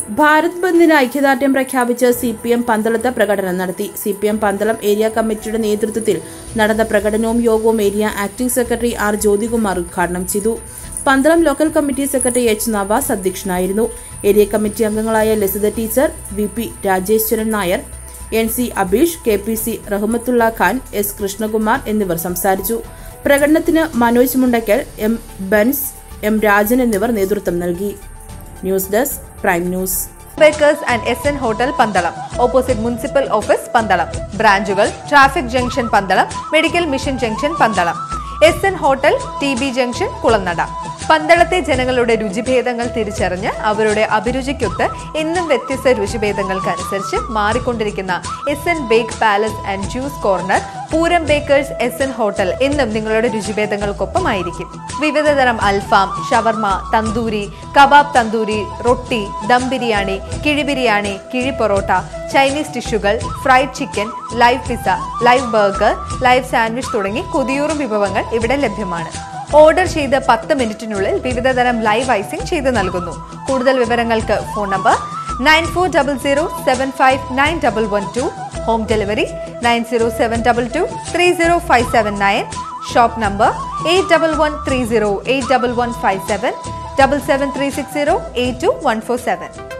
ഭാരത് ബന്ദിന് ഐക്യദാർഢ്യം പ്രഖ്യാപിച്ച് C P M പന്തളത്ത് പ്രകടനം നടത്തി C P M Pandalam area കമ്മിറ്റിയുടെ നേതൃത്വത്തിൽ നടന്ന പ്രകടനവും യോഗവും area acting secretary R Jyothikumar ഉദ്ഘാടനം ചെയ്തു Pandalam local committee secretary H Navas അധ്യക്ഷനായിരുന്നു ഏരിയ കമ്മിറ്റി അംഗങ്ങളായ Lasitha teacher V P Rajeswaran Nair N C Abeesh K P C Rahmathulla Khan S Krishnakumar എന്നിവർ സംസാരിച്ചു പ്രകടനത്തിന് മനോജ് മുണ്ടയ്ക്കൽ എം ബെൻസ് എം രാജൻ എന്നിവർ നേതൃത്വം നൽകി news desk prime news bakers and S N hotel Pandalam opposite municipal office Pandalam ബ്രാഞ്ചുകൾ traffic junction Pandalam medical mission junction Pandalam S N hotel T B junction Kulanada പന്തളത്തെ ജനങ്ങളുടെ രുചിഭേദങ്ങൾ തിരിച്ചറിഞ്ഞ് അവരുടെ അഭിരുചിക്കൊത്ത് എന്നും വ്യത്യസ്ത രുചിഭേദങ്ങൾക്കനുസരിച്ച് മാറിക്കൊണ്ടിരിക്കുന്ന S N bake palace and juice corner Pooram bakers S N hotel എന്നും നിങ്ങളുടെ രുചിഭേദങ്ങൾക്കൊപ്പമായിരിക്കും വിവിധതരം അൽഫാം ഷവർമ തന്തൂരി കബാബ് തന്തൂരി റൊട്ടി ദം ബിരിയാണി കിഴി ബിരിയാണി കിഴി പൊറോട്ട ചൈനീസ് ഡിഷുകൾ fried chicken live pizza live burger live sandwich തുടങ്ങി കൊതിയൂറും വിഭവങ്ങൾ ഇവിടെ ലഭ്യമാണ് ഓർഡർ ചെയ്ത് പത്ത് മിനിറ്റിനുള്ളിൽ വിവിധതരം ലൈവ് ഐസിംഗ് ചെയ്ത് നൽകുന്നു കൂടുതൽ വിവരങ്ങൾക്ക് phone number nine four double zero seven five nine double one two home delivery nine zero seven double two three zero five seven nine shop number eight double one three zero eight double one five seven double seven three six zero eight two one four seven